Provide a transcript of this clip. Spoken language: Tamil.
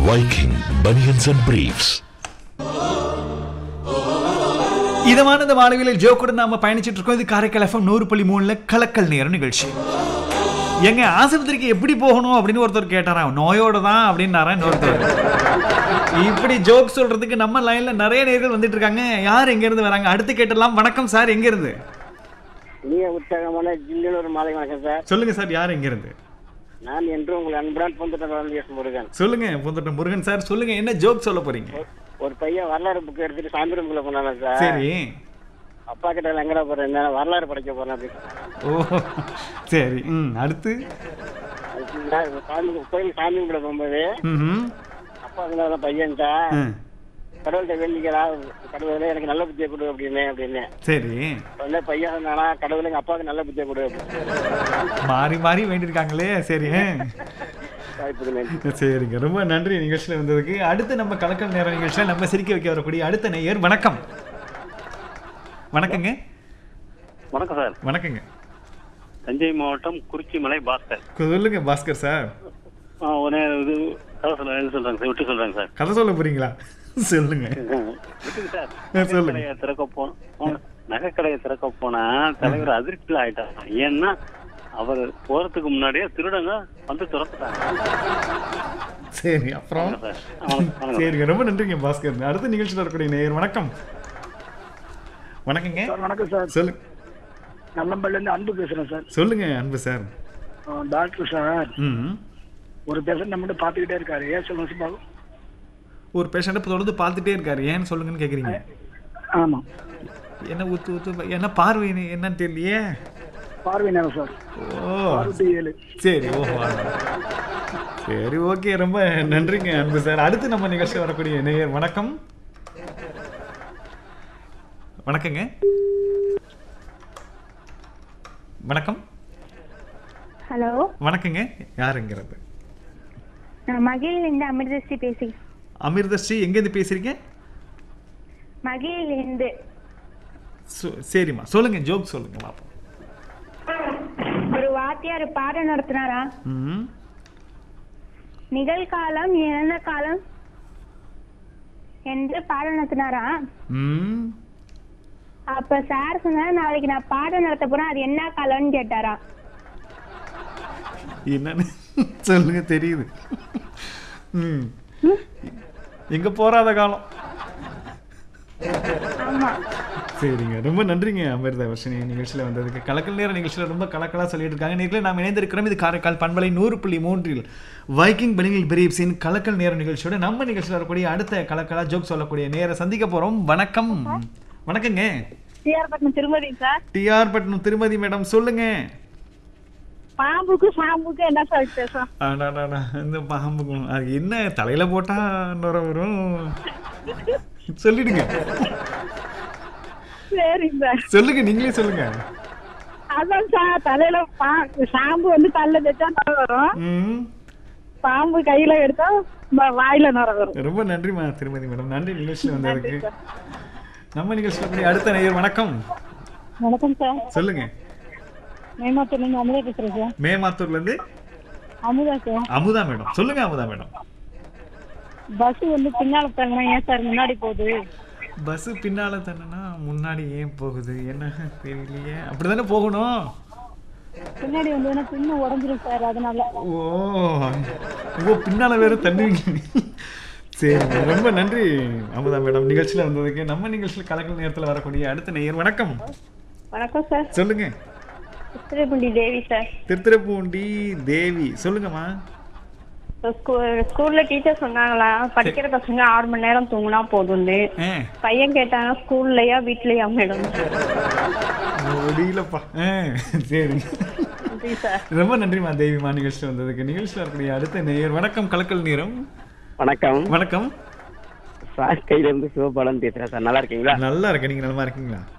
Viking Bunions and Briefs. இதமான இந்த மாணவியில் ஜோ கூட நாம பயணிச்சிட்டு இருக்கோம் இது காரைக்கால் எஃப்எம் நூறு புள்ளி மூணுல கலக்கல் நேரம் நிகழ்ச்சி எங்க ஆஸ்பத்திரிக்கு எப்படி போகணும் அப்படின்னு ஒருத்தர் கேட்டாராம் நோயோட தான் அப்படின்னாரா இன்னொருத்தர் இப்படி ஜோக் சொல்றதுக்கு நம்ம லைன்ல நிறைய நேர்கள் வந்துட்டு இருக்காங்க யார் எங்க இருந்து வராங்க அடுத்து கேட்டலாம் வணக்கம் சார் எங்க இருந்து இனிய உற்சாகமான ஜில்லுன்னு ஒரு மாலை வணக்கம் சார் சொல்லுங்க சார் யார் எங்க இருந்து நான் என்று உங்கள் அன்புடன் பொந்துடன் எஸ் முருகன் சொல்லுங்க பூந்தோட்டம் முருகன் சார் சொல்லுங்க என்ன ஜோக் சொல்ல போறீங்க ஒரு பையன் வரலாறு புக் எடுத்துட்டு சாமி ரூம்குள்ள போனாங்க சார் சரி அப்பா கிட்ட எங்கடா போறேன் என்ன வரலாறு படிக்க போறேன் அப்படின்னு ஓ சரி ம் அடுத்து அதுக்கு நான் சாமி கோயில் சாமி கும்பிட போகும்போது ம் அப்பா சொன்னார பையன்ட்டா கடவுள்கிட்ட வேண்டிக்கிறா கடவுளே எனக்கு நல்ல புத்தியை கொடு அப்படின்னு அப்படின்னு சரி உடனே பையன் சொன்னானா கடவுளே எங்க அப்பாவுக்கு நல்ல புத்தியை கொடு அப்படின்னு மாறி மாறி வேண்டியிருக்காங்களே சரி வாய்ப்புக்கு நன்றி சரிங்க ரொம்ப நன்றி நிகழ்ச்சியில் வந்ததுக்கு அடுத்து நம்ம கலக்கல் நேர நிகழ்ச்சியில் நம்ம சிரிக்க வைக்க வரக்கூடிய அடுத்த நேயர் வணக்கம் வணக்கங்க வணக்கம் சார் வணக்கங்க தஞ்சை மாவட்டம் குறிச்சிமலை பாஸ்கர் சொல்லுங்க பாஸ்கர் சார் ஆ, ஒரே இது கதை சொல்ல இது சொல்றாங்க சார் விட்டு சொல்றாங்க சார் கதை சொல்ல போறீங்களா சொல்லுங்க விட்டுங்க சார் ஆ, சொல்லுங்க. நகைக்கடையை திறக்க போன நகைக்கடையை திறக்க போனா தலைவர் அதிர்ச்சியில் ஆயிட்டாங்க ஏன்னா அவர் போறதுக்கு முன்னாடியே திருடங்க வந்து திறந்துட்டாங்க சரி அப்புறம் சார் வணக்கம், வணக்கம். சரிங்க ரொம்ப நன்றிங்க பாஸ்கர் அடுத்த நிகழ்ச்சியில் வரக்கூடிய நேயர் வணக்கம் வணக்கங்க சார் வணக்கம் சார் சொல்லு நல்லம்பள்ளிலேருந்து அன்பு பேசுகிறேன் சார் சொல்லுங்க அன்பு சார் ஆ, டாக்டர் சார் ம் ஒரு பேஷண்ட் நம்மகிட்ட பார்த்துக்கிட்டே இருக்காரு ஏன் சொல்லுங்க சார் ஒரு பேஷண்ட்டை தொடர்ந்து பார்த்துட்டே இருக்காரு ஏன்னு சொல்லுங்கன்னு கேட்குறீங்க ஆமாம் என்ன ஊத்து ஊத்து என்ன பார்வை என்னன்னு தெரியலையே பார்வை நேரம் சார் ஓ அறுபத்தி ஏழு சரி ஓஹோ சரி ஓகே ரொம்ப நன்றிங்க அன்பு சார் அடுத்து நம்ம நிகழ்ச்சி வரக்கூடிய நேயர் வணக்கம் வணக்கங்க வணக்கம் ஹலோ வணக்கங்க யாருங்கிறது நான் மகிழிலிருந்து அமிர்தஸ்ரீ பேசி அமிர்தஸ்ரீ எங்கேருந்து பேசுறீங்க மகிழிலிருந்து சொ- சரிம்மா சொல்லுங்க ஜோக் சொல்லுங்க பாப்போம் ஒரு வாத்தியார் பாடம் நடத்தினாரா ம் நிகழ்காலம் இறந்த காலம் என்று பாடம் நடத்தினாரா ம் அப்ப சார் சொன்னாரு நாளைக்கு நான் பாடம் நடத்த போறேன் அது என்ன காலம்னு கேட்டாரா என்னன்னு சொல்லுங்க தெரியுது ம் எங்க போறாத காலம் ஆமா சரிங்க ரொம்ப நன்றிங்க அமிர்த வர்ஷினி நிகழ்ச்சியில் வந்ததுக்கு கலக்கல் நேர நிகழ்ச்சியில் ரொம்ப கலக்கலாக சொல்லிட்டு இருக்காங்க நேரில் நாம் இணைந்திருக்கிறோம் இது காரைக்கால் பண்பலை நூறு புள்ளி மூன்றில் வைக்கிங் பணிகள் பிரீப்ஸின் கலக்கல் நேர நிகழ்ச்சியோட நம்ம நிகழ்ச்சியில் வரக்கூடிய அடுத்த கலக்கலா ஜோக் சொல்லக்கூடிய நேர சந்திக்க போறோம் வணக்கம் வணக்கங்க சிஆர்பட்டினம் திருமதி சார் டிஆர் பட்னம் திருமதி மேடம் சொல்லுங்க பாம்புக்கு சாம்புக்கு என்ன சார் வித்தியாசம் அடாடாடா, இந்த பாம்புக்கும் அது என்ன தலையில போட்டா நுர வரும் சொல்லிடுங்க சரிங்க சார் சொல்லுங்க நீங்களே சொல்லுங்க அதான் சார் தலையில பா சாம்பு வந்து தலையில தைச்சா நுர வரும் ம் பாம்பு கையில எடுத்தா வ- வாயில நுர வரும் ரொம்ப நன்றிமா திருமதி மேடம் நன்றி நிகழ்ச்சியில் வந்ததுக்கு நம்ம நிகழ்ச்சியில் கூடிய அடுத்த நேயர் வணக்கம் வணக்கம் சார் சொல்லுங்க மேமாத்தூர்ல இருந்து அமுதா பேசுறேன் சார் மேமாத்தூர்ல இருந்து அமுதா சார் அமுதா மேடம் சொல்லுங்க அமுதா மேடம் பஸ் வந்து பின்னால தங்கினா ஏன் சார் முன்னாடி போகுது பஸ் பின்னால தானேனா முன்னாடி ஏன் போகுது என்ன தெரியலையே அப்படிதானே போகணும் பின்னாடி வந்து பின்ன உடஞ்சிரும் சார் அதனால ஓ ஓ பின்னால வேற தண்ணுவீங்க சரிங்க ரொம்ப நன்றி அமுதா மேடம் நிகழ்ச்சியில் வந்ததுக்கு நம்ம நிகழ்ச்சியில் கலக்கல் நேரத்தில் வரக்கூடிய அடுத்த நேயர் வணக்கம் வணக்கம் சார் சொல்லுங்க சித்திரைப்பூண்டி தேவி சார் திருத்துறைப்பூண்டி தேவி சொல்லுங்கம்மா ஸ்கூல்ல டீச்சர் சொன்னாங்களா படிக்கிற பசங்க ஆறு மணி நேரம் தூங்கினா போதும்னு ஆ பையன் கேட்டாங்க ஸ்கூல்லயா வீட்லயா மேடம் முடியலப்பா ஆ சரி நன்றி சார் ரொம்ப நன்றிம்மா தேவிமா நிகழ்ச்சியில் வந்ததுக்கு நிகழ்ச்சியில் வரக்கூடிய அடுத்த நேயர் வணக்கம் கலக்கல் நேரம் வணக்கம் வணக்கம் சார் கையில இருந்து சிவபாலன் பேசுறேன் சார் நல்லா இருக்கீங்களா நல்லா இருக்கேன் நீங்க நலமா இருக்கீங்களா